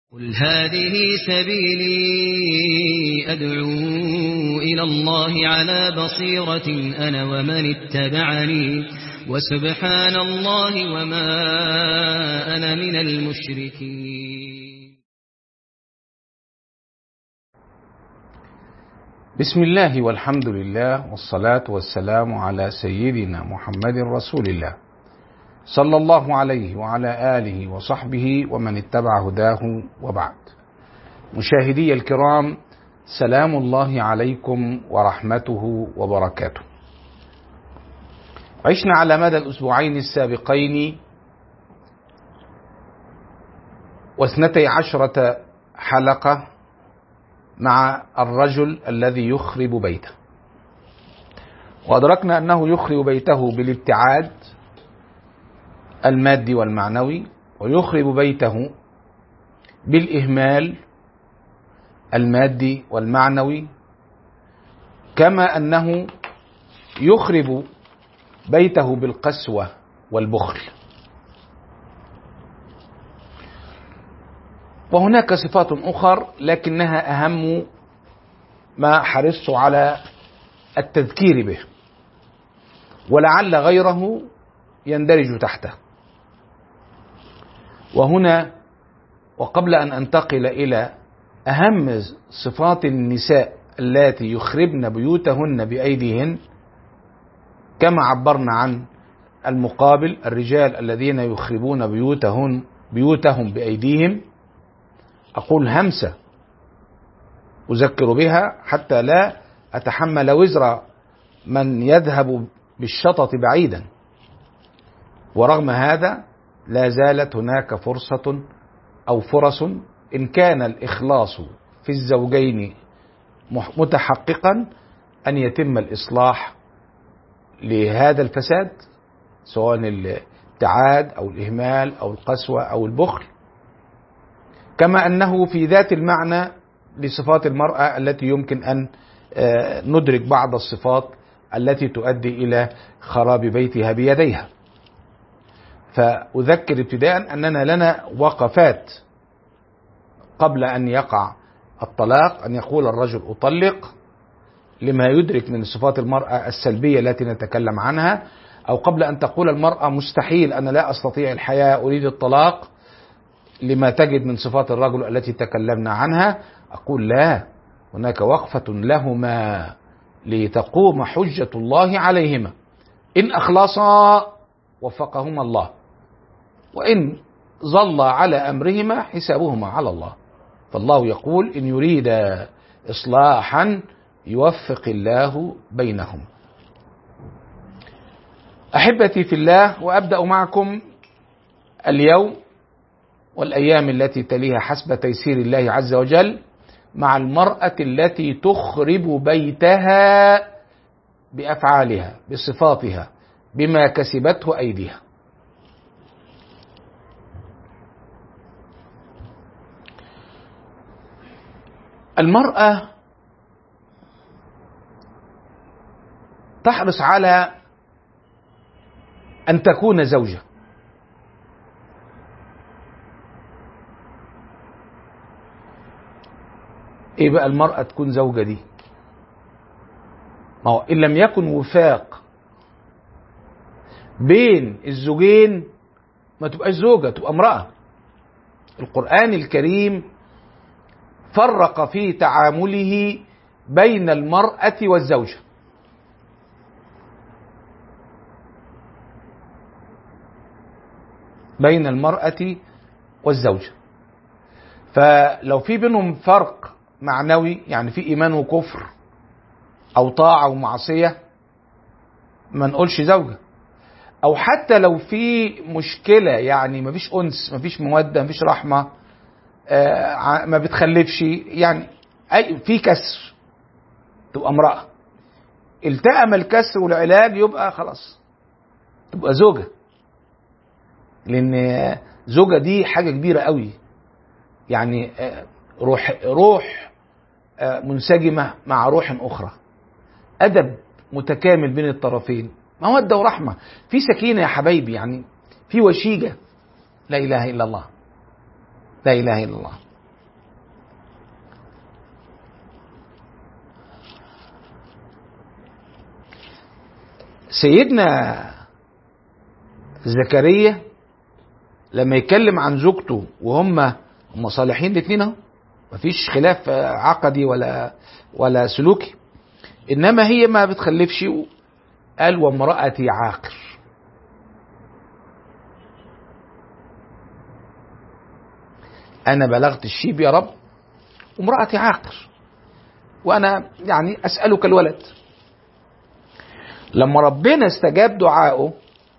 قل هذه سبيلي أدعو إلى الله على بصيرة أنا ومن اتبعني وسبحان الله وما أنا من المشركين بسم الله والحمد لله والصلاة والسلام على سيدنا محمد رسول الله صلى الله عليه وعلى آله وصحبه ومن اتبع هداه وبعد مشاهدي الكرام سلام الله عليكم ورحمته وبركاته عشنا على مدى الأسبوعين السابقين واثنتي عشرة حلقة مع الرجل الذي يخرب بيته وأدركنا أنه يخرب بيته بالابتعاد المادي والمعنوي ويخرب بيته بالإهمال المادي والمعنوي كما أنه يخرب بيته بالقسوة والبخل وهناك صفات أخر لكنها أهم ما حرصت على التذكير به ولعل غيره يندرج تحته وهنا وقبل ان انتقل الى اهم صفات النساء اللاتي يخربن بيوتهن بايديهن كما عبرنا عن المقابل الرجال الذين يخربون بيوتهن بيوتهم بايديهم اقول همسه اذكر بها حتى لا اتحمل وزر من يذهب بالشطط بعيدا ورغم هذا لا زالت هناك فرصة أو فرص إن كان الإخلاص في الزوجين متحققا أن يتم الإصلاح لهذا الفساد سواء الابتعاد أو الإهمال أو القسوة أو البخل كما أنه في ذات المعنى لصفات المرأة التي يمكن أن ندرك بعض الصفات التي تؤدي إلى خراب بيتها بيديها فأذكر ابتداء أننا لنا وقفات قبل أن يقع الطلاق أن يقول الرجل أطلق لما يدرك من صفات المرأة السلبية التي نتكلم عنها أو قبل أن تقول المرأة مستحيل أنا لا أستطيع الحياة أريد الطلاق لما تجد من صفات الرجل التي تكلمنا عنها أقول لا هناك وقفة لهما لتقوم حجة الله عليهما إن أخلصا وفقهما الله وإن ظل على أمرهما حسابهما على الله فالله يقول إن يريد إصلاحا يوفق الله بينهم أحبتي في الله وأبدأ معكم اليوم والأيام التي تليها حسب تيسير الله عز وجل مع المرأة التي تخرب بيتها بأفعالها بصفاتها بما كسبته أيديها المرأة تحرص على أن تكون زوجة إيه بقى المرأة تكون زوجة دي ما هو إن لم يكن وفاق بين الزوجين ما تبقاش زوجة تبقى امرأة القرآن الكريم فرق في تعامله بين المرأة والزوجة بين المرأة والزوجة فلو في بينهم فرق معنوي يعني في إيمان وكفر أو طاعة ومعصية ما نقولش زوجة أو حتى لو في مشكلة يعني مفيش أنس مفيش مودة مفيش رحمة آه ما بتخلفش يعني أي في كسر تبقى امرأة التأم الكسر والعلاج يبقى خلاص تبقى زوجة لأن زوجة دي حاجة كبيرة قوي يعني روح روح منسجمة مع روح أخرى أدب متكامل بين الطرفين مودة ورحمة في سكينة يا حبايبي يعني في وشيجة لا إله إلا الله لا إله إلا الله سيدنا زكريا لما يتكلم عن زوجته وهم هم صالحين الاثنين اهو مفيش خلاف عقدي ولا ولا سلوكي انما هي ما بتخلفش قال وامرأتي عاقر انا بلغت الشيب يا رب وامرأتي عاقر وانا يعني اسألك الولد لما ربنا استجاب دعائه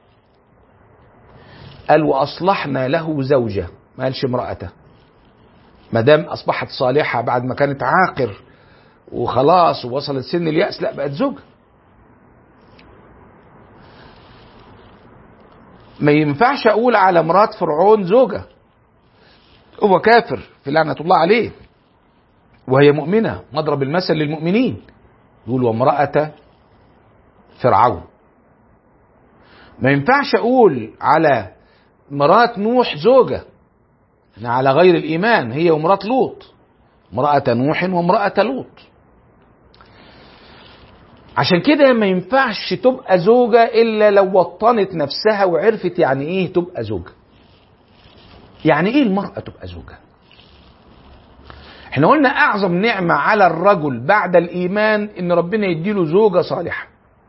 قال واصلحنا له زوجه ما قالش امرأته ما دام اصبحت صالحه بعد ما كانت عاقر وخلاص ووصلت سن اليأس لا بقت زوجة ما ينفعش اقول على مرات فرعون زوجة هو كافر في لعنة الله عليه وهي مؤمنة مضرب المثل للمؤمنين يقول وامرأة فرعون ما ينفعش اقول على مرات نوح زوجة احنا على غير الايمان هي ومرات لوط امرأة نوح وامرأة لوط عشان كده ما ينفعش تبقى زوجة إلا لو وطنت نفسها وعرفت يعني إيه تبقى زوجة يعني إيه المرأة تبقى زوجة احنا قلنا أعظم نعمة على الرجل بعد الإيمان إن ربنا يديله زوجة صالحة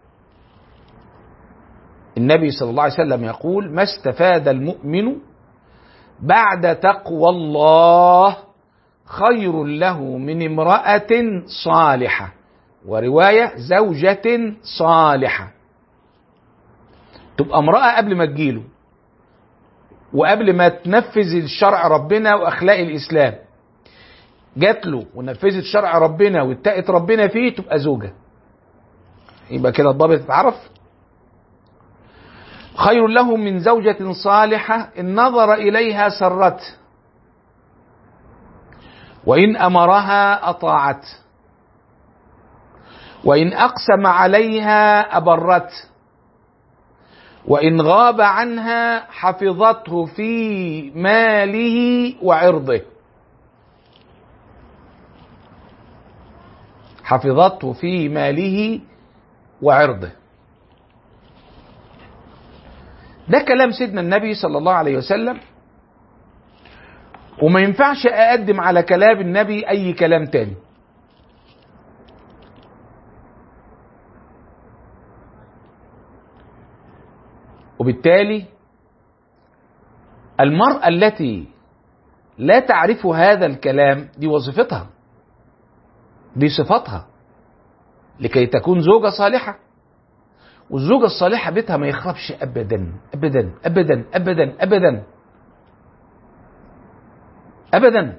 النبي صلى الله عليه وسلم يقول ما استفاد المؤمن بعد تقوى الله خير له من امرأة صالحة ورواية زوجة صالحة تبقى امرأة قبل ما تجيله وقبل ما تنفذ الشرع ربنا واخلاق الاسلام جات له ونفذت شرع ربنا واتقت ربنا فيه تبقى زوجة يبقى كده الضابط اتعرف خير له من زوجة صالحة إن نظر إليها سرته وإن أمرها أطاعت وإن أقسم عليها أبرت وإن غاب عنها حفظته في ماله وعرضه حفظته في ماله وعرضه ده كلام سيدنا النبي صلى الله عليه وسلم وما ينفعش اقدم على كلام النبي اي كلام تاني وبالتالي المرأة التي لا تعرف هذا الكلام دي وظيفتها دي صفتها لكي تكون زوجة صالحة والزوجة الصالحة بيتها ما يخربش أبدا أبدا أبدا أبدا أبدا أبدا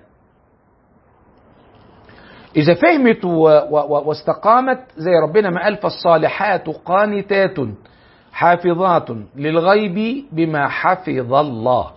إذا فهمت و و واستقامت زي ربنا ما قال فالصالحات قانتات حافظات للغيب بما حفظ الله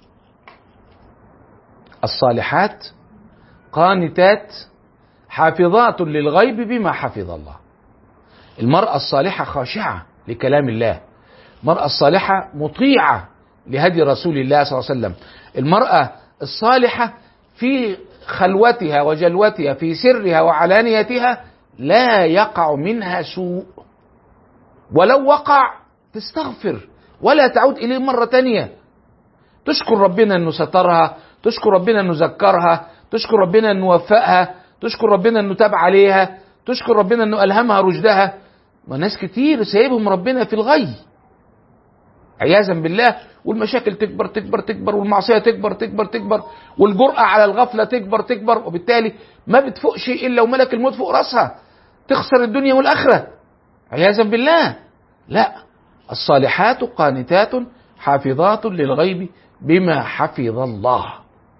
الصالحات قانتات حافظات للغيب بما حفظ الله المرأة الصالحة خاشعة لكلام الله المرأة الصالحة مطيعة لهدي رسول الله صلى الله عليه وسلم المرأة الصالحة في خلوتها وجلوتها في سرها وعلانيتها لا يقع منها سوء ولو وقع تستغفر ولا تعود إليه مرة تانية تشكر ربنا أنه سترها تشكر ربنا أنه ذكرها تشكر ربنا أنه وفقها تشكر ربنا أنه تاب عليها تشكر ربنا أنه ألهمها رشدها وناس كتير سايبهم ربنا في الغي عياذا بالله والمشاكل تكبر تكبر تكبر والمعصيه تكبر تكبر تكبر والجرأه على الغفله تكبر تكبر وبالتالي ما بتفوقش الا وملك الموت فوق راسها تخسر الدنيا والاخره عياذا بالله لا الصالحات قانتات حافظات للغيب بما حفظ الله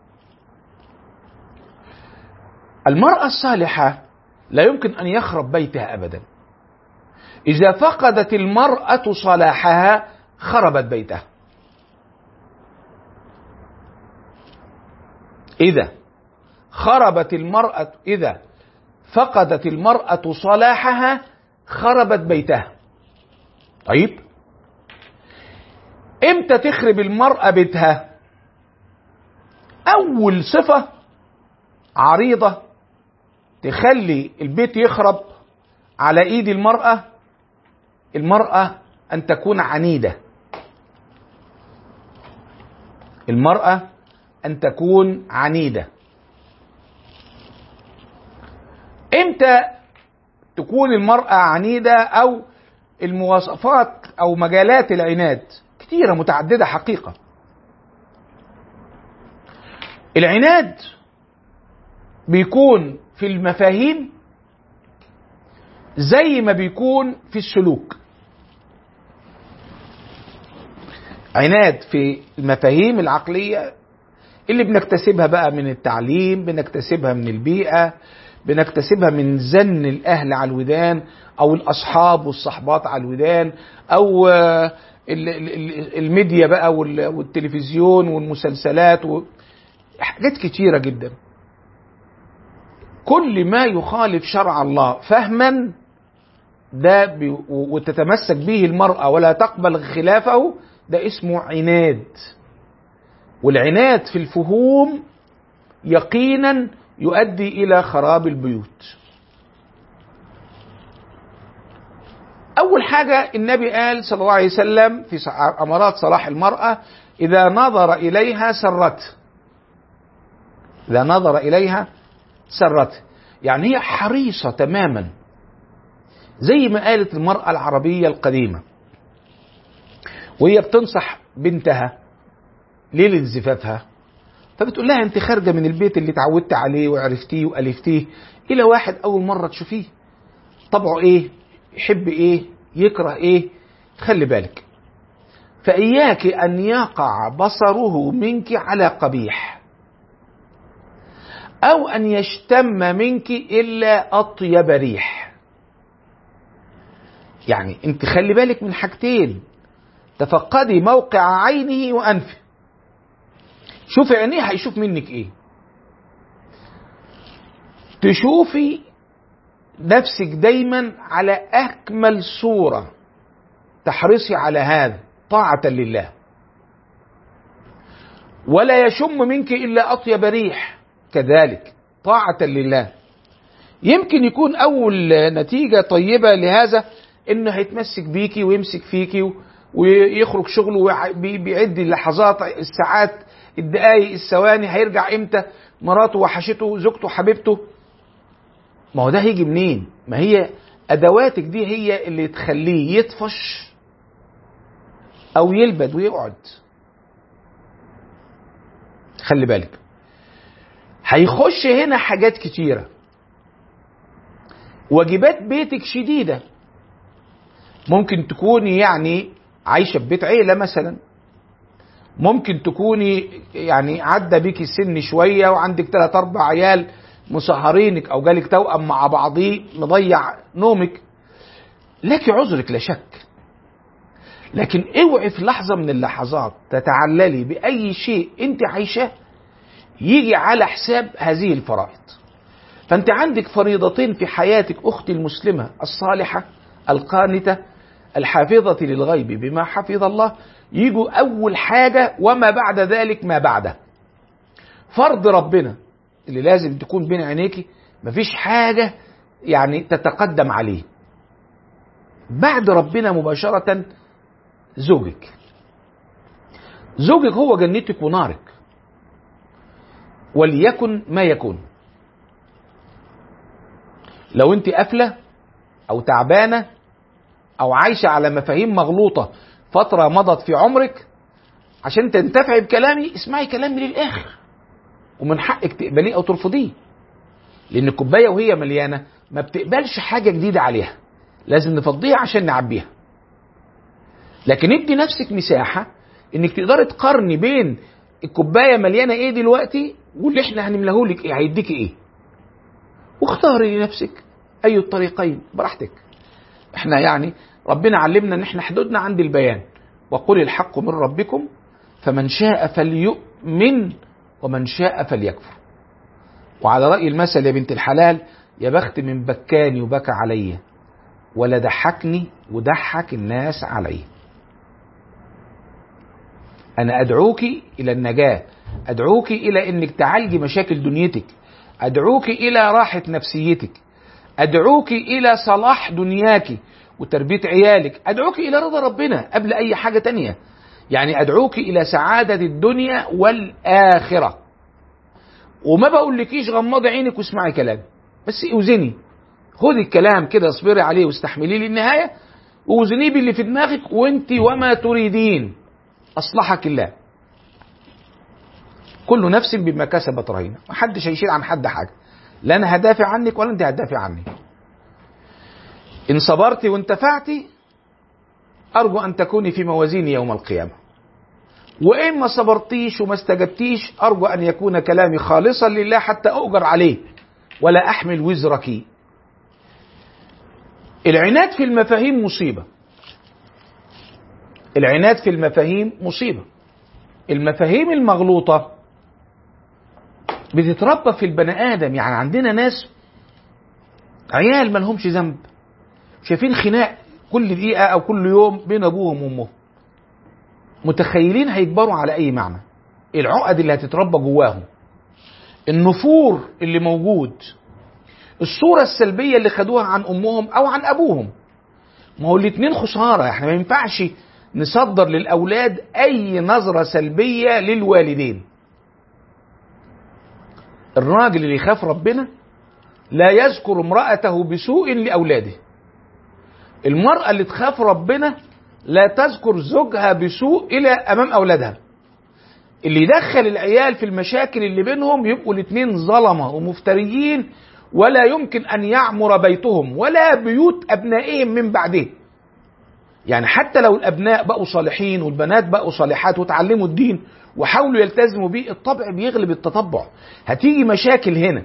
المرأة الصالحة لا يمكن أن يخرب بيتها أبدا إذا فقدت المرأة صلاحها خربت بيتها إذا خربت المرأة إذا فقدت المرأة صلاحها خربت بيتها طيب امتى تخرب المرأة بيتها أول صفة عريضة تخلي البيت يخرب على ايد المرأة المرأة أن تكون عنيدة المرأة أن تكون عنيدة إمتى تكون المرأة عنيدة أو المواصفات أو مجالات العناد كثيرة متعددة حقيقة العناد بيكون في المفاهيم زي ما بيكون في السلوك عناد في المفاهيم العقلية اللي بنكتسبها بقى من التعليم بنكتسبها من البيئة بنكتسبها من زن الأهل على الودان أو الأصحاب والصحبات على الودان أو الميديا بقى والتلفزيون والمسلسلات حاجات كتيرة جدا كل ما يخالف شرع الله فهما ده بي وتتمسك به المرأة ولا تقبل خلافه ده اسمه عناد والعناد في الفهوم يقينا يؤدي إلى خراب البيوت أول حاجة النبي قال صلى الله عليه وسلم في أمارات صلاح المرأة إذا نظر إليها سرته إذا نظر إليها سرته يعني هي حريصة تماما زي ما قالت المرأة العربية القديمة وهي بتنصح بنتها ليلة زفافها فبتقول لها انت خارجة من البيت اللي اتعودت عليه وعرفتيه وألفتيه إلى واحد أول مرة تشوفيه طبعه إيه يحب إيه يكره إيه خلي بالك فإياك أن يقع بصره منك على قبيح أو أن يشتم منك إلا أطيب ريح يعني أنت خلي بالك من حاجتين تفقدي موقع عينه وأنفه شوفي عينيه هيشوف منك إيه تشوفي نفسك دايما على أكمل صورة تحرصي على هذا طاعة لله ولا يشم منك إلا أطيب ريح كذلك طاعة لله يمكن يكون أول نتيجة طيبة لهذا إنه هيتمسك بيكي ويمسك فيكي ويخرج شغله وبيعد اللحظات الساعات الدقايق الثواني هيرجع امتى مراته وحشته زوجته حبيبته ما هو ده هيجي منين ما هي ادواتك دي هي اللي تخليه يطفش او يلبد ويقعد خلي بالك هيخش هنا حاجات كتيره واجبات بيتك شديده ممكن تكوني يعني عايشه في بيت عيله مثلا ممكن تكوني يعني عدى بيكي السن شويه وعندك ثلاث اربع عيال مسهرينك او جالك توأم مع بعضيه مضيع نومك لك عذرك لا شك لكن اوعي في لحظه من اللحظات تتعللي باي شيء انت عايشاه يجي على حساب هذه الفرائض فانت عندك فريضتين في حياتك اختي المسلمه الصالحه القانته الحافظه للغيب بما حفظ الله يجوا اول حاجه وما بعد ذلك ما بعده فرض ربنا اللي لازم تكون بين عينيكي مفيش حاجه يعني تتقدم عليه بعد ربنا مباشره زوجك زوجك هو جنتك ونارك وليكن ما يكون لو انت قافله او تعبانه او عايشه على مفاهيم مغلوطه فتره مضت في عمرك عشان تنتفعي بكلامي اسمعي كلامي للاخر ومن حقك تقبليه او ترفضيه لان الكوبايه وهي مليانه ما بتقبلش حاجه جديده عليها لازم نفضيها عشان نعبيها لكن ادي نفسك مساحه انك تقدري تقارني بين الكوبايه مليانه ايه دلوقتي واللي احنا هنملهولك ايه هيديكي ايه واختاري لنفسك اي الطريقين براحتك احنا يعني ربنا علمنا ان احنا حدودنا عند البيان وقل الحق من ربكم فمن شاء فليؤمن ومن شاء فليكفر وعلى رأي المثل يا بنت الحلال يا بخت من بكاني وبكى عليا ولا ضحكني وضحك الناس علي أنا أدعوك إلى النجاة أدعوك إلى أنك تعالجي مشاكل دنيتك أدعوك إلى راحة نفسيتك أدعوك إلى صلاح دنياك وتربيه عيالك ادعوك الى رضا ربنا قبل اي حاجه تانية يعني ادعوك الى سعاده الدنيا والاخره وما بقولكيش غمضي عينك واسمعي كلامي بس اوزني خدي الكلام كده اصبري عليه واستحمليه للنهايه ووزنيه باللي في دماغك وانت وما تريدين اصلحك الله كل نفس بما كسبت رهينه محدش هيشيل عن حد حاجه لا انا هدافع عنك ولا انت هتدافع عني ان صبرت وانتفعتي ارجو ان تكوني في موازيني يوم القيامه وان ما صبرتيش وما استجبتيش ارجو ان يكون كلامي خالصا لله حتى اؤجر عليه ولا احمل وزرك العناد في المفاهيم مصيبه العناد في المفاهيم مصيبه المفاهيم المغلوطه بتتربى في البني ادم يعني عندنا ناس عيال ما لهمش ذنب شايفين خناق كل دقيقه او كل يوم بين ابوهم وامهم متخيلين هيكبروا على اي معنى العقد اللي هتتربى جواهم النفور اللي موجود الصوره السلبيه اللي خدوها عن امهم او عن ابوهم ما هو الاتنين خساره احنا ما ينفعش نصدر للاولاد اي نظره سلبيه للوالدين الراجل اللي يخاف ربنا لا يذكر امرأته بسوء لأولاده المرأة اللي تخاف ربنا لا تذكر زوجها بسوء إلى أمام أولادها اللي يدخل العيال في المشاكل اللي بينهم يبقوا الاتنين ظلمة ومفتريين ولا يمكن أن يعمر بيتهم ولا بيوت أبنائهم من بعده يعني حتى لو الأبناء بقوا صالحين والبنات بقوا صالحات وتعلموا الدين وحاولوا يلتزموا بيه الطبع بيغلب التطبع هتيجي مشاكل هنا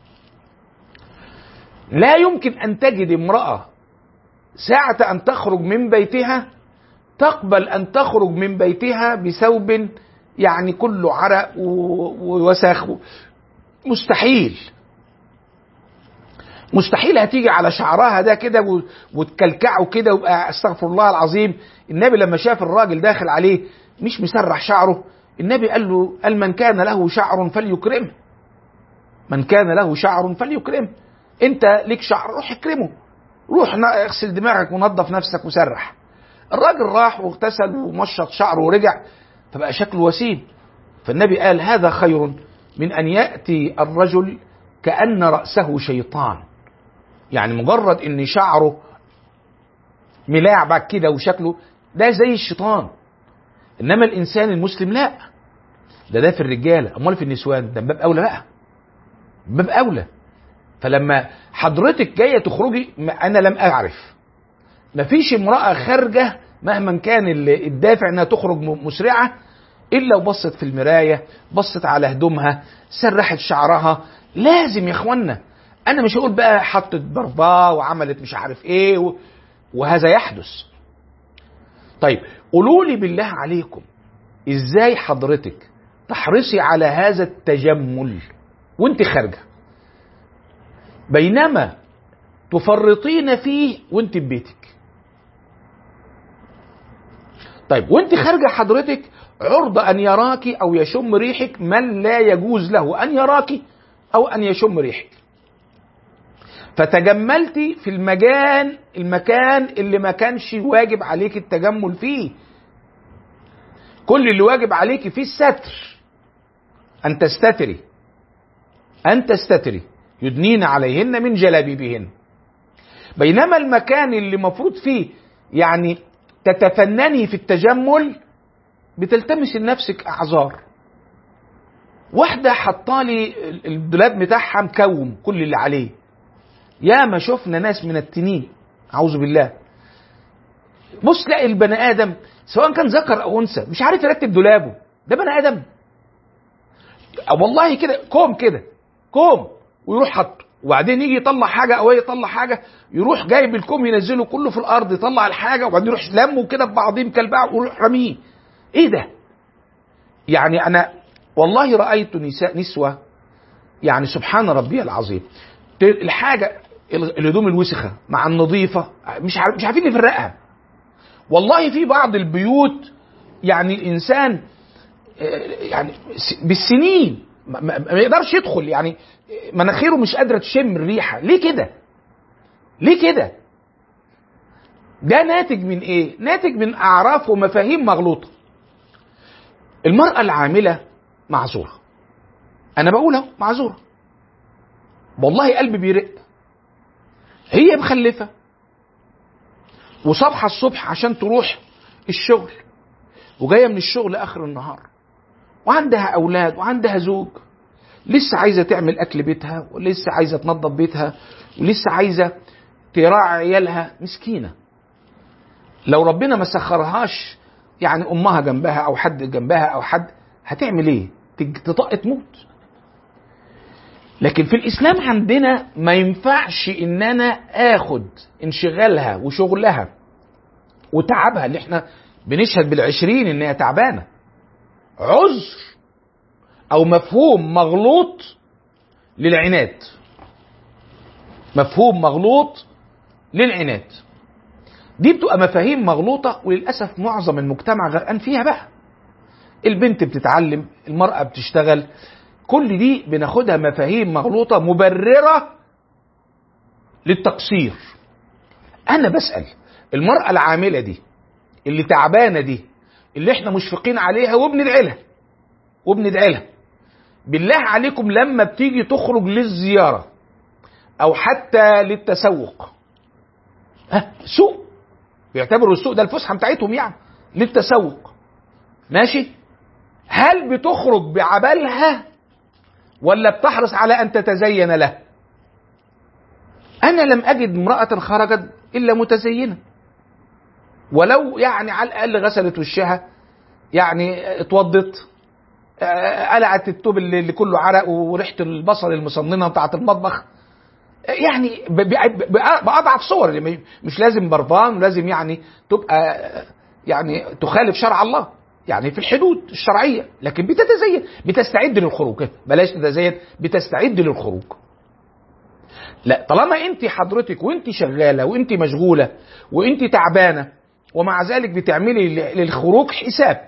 لا يمكن ان تجد امراه ساعه ان تخرج من بيتها تقبل ان تخرج من بيتها بثوب يعني كله عرق ووسخ مستحيل مستحيل هتيجي على شعرها ده كده وتكلكعه كده ويبقى استغفر الله العظيم النبي لما شاف الراجل داخل عليه مش مسرح شعره النبي قال له قال من كان له شعر فليكرمه من كان له شعر فليكرمه انت ليك شعر روح اكرمه روح اغسل دماغك ونظف نفسك وسرح الراجل راح واغتسل ومشط شعره ورجع فبقى شكله وسيم فالنبي قال هذا خير من ان ياتي الرجل كان راسه شيطان يعني مجرد ان شعره ملاعبك كده وشكله ده زي الشيطان انما الانسان المسلم لا ده ده في الرجاله امال في النسوان ده باب اولى بقى باب اولى فلما حضرتك جايه تخرجي انا لم اعرف مفيش امراه خارجه مهما كان الدافع انها تخرج مسرعه الا وبصت في المرايه بصت على هدومها سرحت شعرها لازم يا اخوانا انا مش هقول بقى حطت برباه وعملت مش عارف ايه و... وهذا يحدث طيب قولوا لي بالله عليكم ازاي حضرتك تحرصي على هذا التجمل وانت خارجه بينما تفرطين فيه وانت في بيتك طيب وانت خارجه حضرتك عرضة ان يراك او يشم ريحك من لا يجوز له ان يراك او ان يشم ريحك فتجملتي في المكان المكان اللي ما كانش واجب عليك التجمل فيه كل اللي واجب عليك فيه الستر ان تستتري ان تستتري يدنين عليهن من جلابيبهن بينما المكان اللي مفروض فيه يعني تتفنني في التجمل بتلتمس لنفسك اعذار واحدة حطالي الدولاب بتاعها مكوم كل اللي عليه يا ما شفنا ناس من التنين اعوذ بالله بص تلاقي البني ادم سواء كان ذكر او انثى مش عارف يرتب دولابه ده بني ادم والله كده كوم كده كوم ويروح حطه وبعدين يجي يطلع حاجه او هي يطلع حاجه يروح جايب الكوم ينزله كله في الارض يطلع الحاجه وبعدين يروح لمه كده ببعضهم كالبعض ويروح رميه ايه ده يعني انا والله رايت نساء نسوه يعني سبحان ربي العظيم الحاجه الهدوم الوسخه مع النظيفه مش عارف مش عارفين نفرقها والله في بعض البيوت يعني الانسان يعني بالسنين ما يقدرش يدخل يعني مناخيره مش قادره تشم الريحه ليه كده ليه كده ده ناتج من ايه ناتج من اعراف ومفاهيم مغلوطه المراه العامله معذوره انا بقول اهو معذوره والله قلبي بيرق هي مخلفه وصبحة الصبح عشان تروح الشغل وجايه من الشغل اخر النهار وعندها اولاد وعندها زوج لسه عايزه تعمل اكل بيتها ولسه عايزه تنظف بيتها ولسه عايزه تراعي عيالها مسكينه لو ربنا ما سخرهاش يعني امها جنبها او حد جنبها او حد هتعمل ايه تطق تموت لكن في الاسلام عندنا ما ينفعش ان انا اخد انشغالها وشغلها وتعبها اللي احنا بنشهد بالعشرين ان هي تعبانه عذر او مفهوم مغلوط للعناد مفهوم مغلوط للعناد دي بتبقى مفاهيم مغلوطة وللأسف معظم المجتمع غرقان فيها بقى البنت بتتعلم المرأة بتشتغل كل دي بناخدها مفاهيم مغلوطة مبررة للتقصير أنا بسأل المرأة العاملة دي اللي تعبانة دي اللي احنا مشفقين عليها وبندعي لها وبندعي لها بالله عليكم لما بتيجي تخرج للزيارة أو حتى للتسوق ها سوق بيعتبروا السوق ده الفسحة بتاعتهم يعني للتسوق ماشي هل بتخرج بعبالها ولا بتحرص على أن تتزين له أنا لم أجد امرأة خرجت إلا متزينة ولو يعني على الأقل غسلت وشها يعني اتوضت قلعت التوب اللي, اللي كله عرق وريحه البصل المصننه بتاعه المطبخ يعني باضعف صور مش لازم برفان لازم يعني تبقى يعني تخالف شرع الله يعني في الحدود الشرعيه لكن بتتزين بتستعد للخروج بلاش تتزين بتستعد للخروج لا طالما انت حضرتك وانت شغاله وانت مشغوله وانت تعبانه ومع ذلك بتعملي للخروج حساب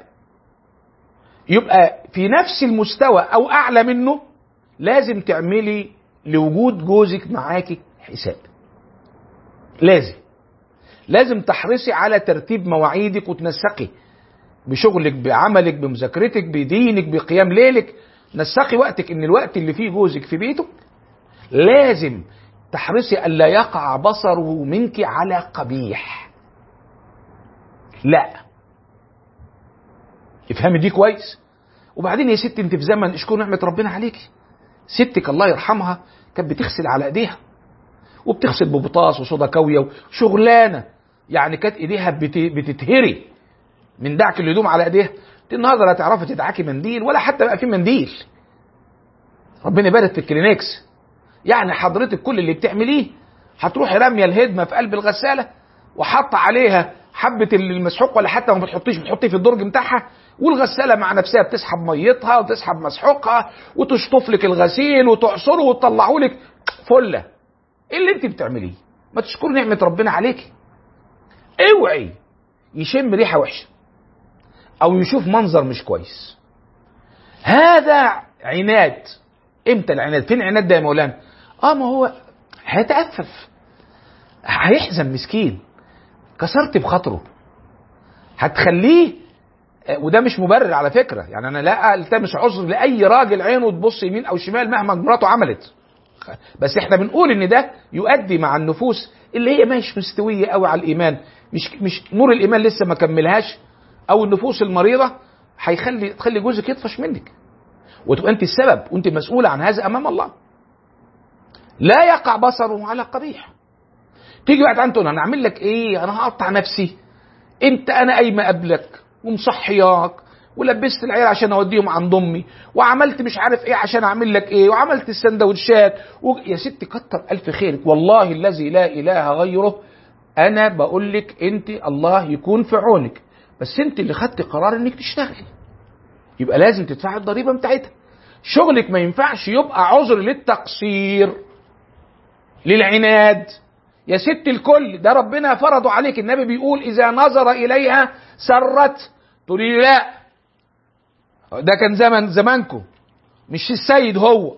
يبقى في نفس المستوى او اعلى منه لازم تعملي لوجود جوزك معاكي حساب لازم لازم تحرصي على ترتيب مواعيدك وتنسقي بشغلك بعملك بمذاكرتك بدينك بقيام ليلك نسقي وقتك ان الوقت اللي فيه جوزك في بيته لازم تحرصي الا يقع بصره منك على قبيح لا افهمي دي كويس وبعدين يا ست انت في زمن اشكر نعمه ربنا عليكي ستك الله يرحمها كانت بتغسل على ايديها وبتغسل ببطاس وصودا كاويه وشغلانه يعني كانت ايديها بت... بتتهري من دعك الهدوم على ايديها النهارده لا تعرفي تدعكي منديل ولا حتى بقى في منديل ربنا يبارك في الكلينكس يعني حضرتك كل اللي بتعمليه هتروحي راميه الهدمه في قلب الغساله وحاطه عليها حبه المسحوق ولا حتى ما بتحطيش بتحطيه في الدرج بتاعها والغساله مع نفسها بتسحب ميتها وتسحب مسحوقها وتشطف لك الغسيل وتعصره وتطلعه لك فله ايه اللي انت بتعمليه ما تشكر نعمه ربنا عليك اوعي يشم ريحه وحشه او يشوف منظر مش كويس هذا عناد امتى العناد فين العناد ده يا مولانا اه ما هو هيتأفف هيحزن مسكين كسرت بخاطره هتخليه وده مش مبرر على فكره يعني انا لا التمس عذر لاي راجل عينه تبص يمين او شمال مهما مراته عملت بس احنا بنقول ان ده يؤدي مع النفوس اللي هي مش مستويه قوي على الايمان مش مش نور الايمان لسه ما كملهاش او النفوس المريضه هيخلي تخلي جوزك يطفش منك وتبقى انت السبب وانت مسؤوله عن هذا امام الله لا يقع بصره على قبيح تيجي بعد عنده انا اعمل لك ايه انا هقطع نفسي انت انا قايمه قبلك ومصحياك ولبست العيال عشان اوديهم عند امي وعملت مش عارف ايه عشان اعمل لك ايه وعملت السندوتشات و... يا ست كتر الف خيرك والله الذي لا اله غيره انا بقول لك انت الله يكون في عونك بس انت اللي خدت قرار انك تشتغلي يبقى لازم تدفعي الضريبه بتاعتها شغلك ما ينفعش يبقى عذر للتقصير للعناد يا ست الكل ده ربنا فرضه عليك النبي بيقول اذا نظر اليها سرت تقولي لا ده كان زمن زمانكم مش السيد هو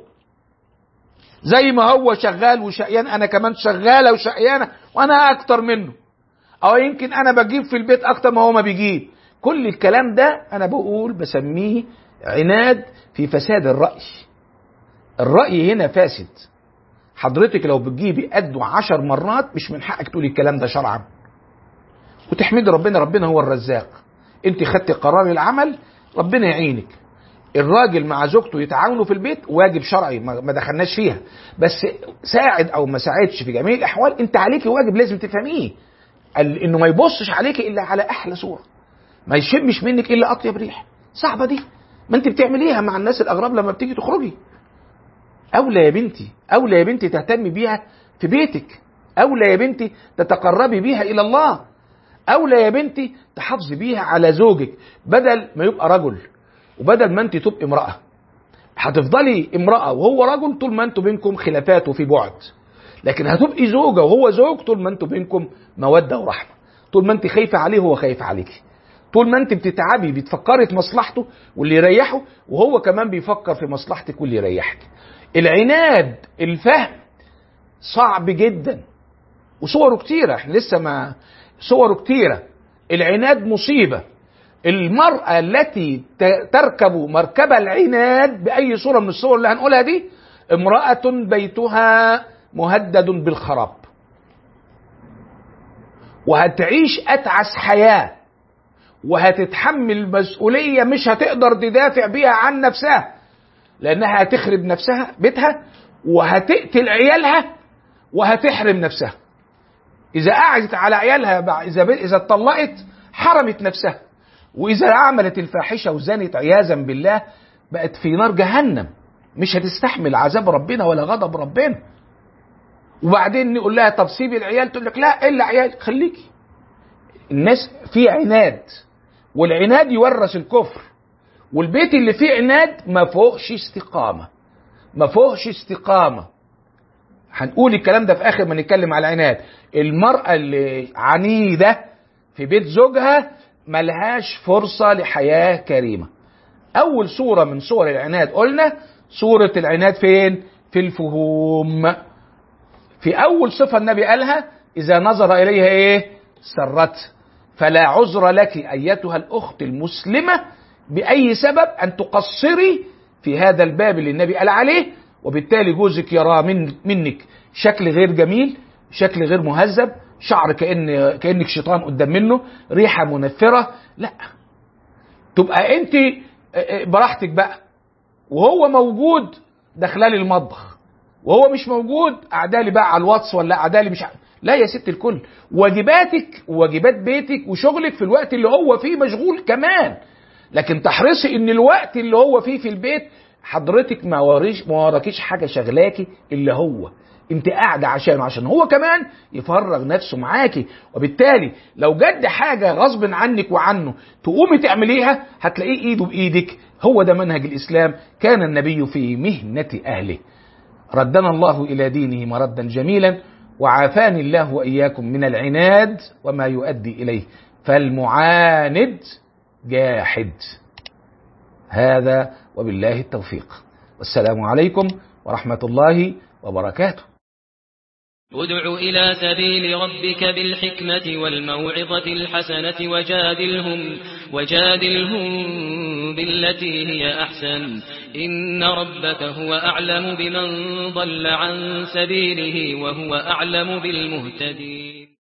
زي ما هو شغال وشقيان انا كمان شغاله وشقيانه وانا اكتر منه او يمكن انا بجيب في البيت اكتر ما هو ما بيجيب كل الكلام ده انا بقول بسميه عناد في فساد الرأي الرأي هنا فاسد حضرتك لو بتجيبي قده عشر مرات مش من حقك تقولي الكلام ده شرعا وتحمدي ربنا ربنا هو الرزاق انت خدتي قرار العمل ربنا يعينك الراجل مع زوجته يتعاونوا في البيت واجب شرعي ما ما دخلناش فيها بس ساعد او ما ساعدش في جميع الاحوال انت عليكي واجب لازم تفهميه ال- انه ما يبصش عليكي الا على احلى صوره ما يشمش منك الا اطيب ريح صعبه دي ما انت بتعمليها مع الناس الاغراب لما بتيجي تخرجي اولى يا بنتي اولى يا بنتي تهتمي بيها في بيتك اولى يا بنتي تتقربي بيها الى الله اولى يا بنتي تحافظي بيها على زوجك بدل ما يبقى رجل وبدل ما انت تبقي امراه هتفضلي امراه وهو رجل طول ما انتوا بينكم خلافات وفي بعد لكن هتبقي زوجه وهو زوج طول ما انتوا بينكم موده ورحمه طول ما انت خايفه عليه وهو خايف عليك طول ما انت بتتعبي بتفكري في مصلحته واللي يريحه وهو كمان بيفكر في مصلحتك واللي يريحك العناد الفهم صعب جدا وصوره كتيرة احنا لسه ما صوره كتيرة العناد مصيبة المرأة التي ت- تركب مركب العناد بأي صورة من الصور اللي هنقولها دي امرأة بيتها مهدد بالخراب وهتعيش أتعس حياة وهتتحمل مسؤولية مش هتقدر تدافع بيها عن نفسها لأنها هتخرب نفسها بيتها وهتقتل عيالها وهتحرم نفسها إذا قعدت على عيالها بع- إذا ب- إذا اتطلقت حرمت نفسها وإذا عملت الفاحشة وزنت عياذا بالله بقت في نار جهنم مش هتستحمل عذاب ربنا ولا غضب ربنا وبعدين نقول لها طب سيبي العيال تقول لك لا الا عيال خليكي الناس في عناد والعناد يورث الكفر والبيت اللي فيه عناد ما فيهوش استقامه ما فيهوش استقامه هنقول الكلام ده في اخر ما نتكلم على العناد المراه اللي عنيده في بيت زوجها ملهاش فرصه لحياه كريمه اول صوره من صور العناد قلنا صوره العناد فين في الفهوم في اول صفه النبي قالها اذا نظر اليها ايه سرت فلا عذر لك ايتها الاخت المسلمه باي سبب ان تقصري في هذا الباب اللي النبي قال عليه وبالتالي جوزك يرى من منك شكل غير جميل شكل غير مهذب شعر كان كانك شيطان قدام منه ريحه منفره لا تبقى انت براحتك بقى وهو موجود داخلالي المطبخ وهو مش موجود اعدالي بقى على الواتس ولا اعدالي مش ع... لا يا ست الكل واجباتك وواجبات بيتك وشغلك في الوقت اللي هو فيه مشغول كمان لكن تحرصي ان الوقت اللي هو فيه في البيت حضرتك ما وريش ما وراكيش حاجه شغلاكي الا هو انت قاعده عشانه عشان هو كمان يفرغ نفسه معاكي وبالتالي لو جد حاجه غصب عنك وعنه تقومي تعمليها هتلاقيه ايده بايدك هو ده منهج الاسلام كان النبي في مهنه اهله ردنا الله الى دينه مردا جميلا وعافاني الله واياكم من العناد وما يؤدي اليه فالمعاند جاحد هذا وبالله التوفيق والسلام عليكم ورحمه الله وبركاته ادع إلى سبيل ربك بالحكمة والموعظة الحسنة وجادلهم وجادلهم بالتي هي أحسن إن ربك هو أعلم بمن ضل عن سبيله وهو أعلم بالمهتدين